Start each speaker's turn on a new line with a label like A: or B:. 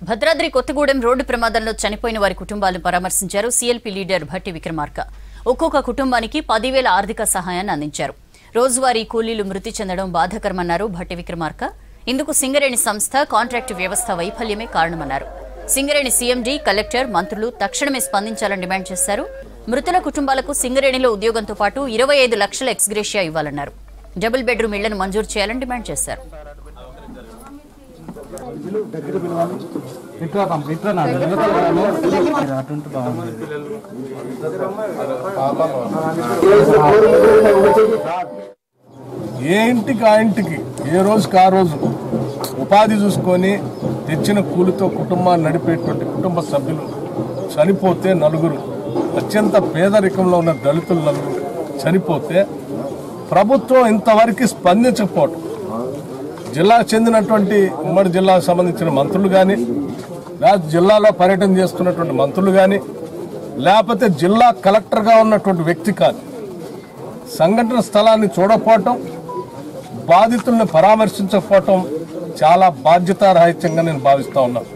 A: Bhadradri Kothagudem road ప్రమాదంలో చనిపోయిన వారి కుటుంబాలను పరామర్శించారు సీఎల్పీ లీడర్ భట్టి విక్రమార్క ఒక్కొక్క కుటుంబానికి పదివేల ఆర్థిక సహాయాన్ని అందించారు రోజువారీ కూలీలు మృతి చెందడం బాధాకరమన్నారు భట్టి విక్రమార్క ఇందుకు సింగరేణి సంస్థ కాంట్రాక్టు వ్యవస్థ వైఫల్యమే కారణమన్నారు సింగరేణి సీఎండీ కలెక్టర్ మంత్రులు తక్షణమే స్పందించాలని డిమాండ్ చేశారు మృతుల కుటుంబాలకు సింగరేణిలో ఉద్యోగంతో పాటు ఇరవై ఐదు లక్షల ఎక్స్గ్రేషియా ఇవ్వాలన్నారు డబుల్ బెడ్రూమ్ ఇళ్లను మంజూరు చేయాలని డిమాండ్ చేశారు
B: ఇట్లా పంప ఇట్లా నా అటుంటే బాగుంది
C: ఏ ఇంటికి ఆ ఇంటికి ఏ రోజుకి ఆ రోజు ఉపాధి చూసుకొని తెచ్చిన కూలితో కుటుంబాన్ని నడిపేటువంటి కుటుంబ సభ్యులు చనిపోతే నలుగురు అత్యంత పేదరికంలో ఉన్న దళితులు నలుగురు చనిపోతే ప్రభుత్వం ఇంతవరకు స్పందించకపోవటం జిల్లాకు చెందినటువంటి ఉమ్మడి జిల్లాకు సంబంధించిన మంత్రులు కానీ లేదా జిల్లాలో పర్యటన చేస్తున్నటువంటి మంత్రులు కానీ లేకపోతే జిల్లా కలెక్టర్గా ఉన్నటువంటి వ్యక్తి కాదు సంఘటన స్థలాన్ని చూడకపోవటం బాధితుల్ని పరామర్శించకపోవటం చాలా బాధ్యతారాహిత్యంగా నేను భావిస్తా ఉన్నాను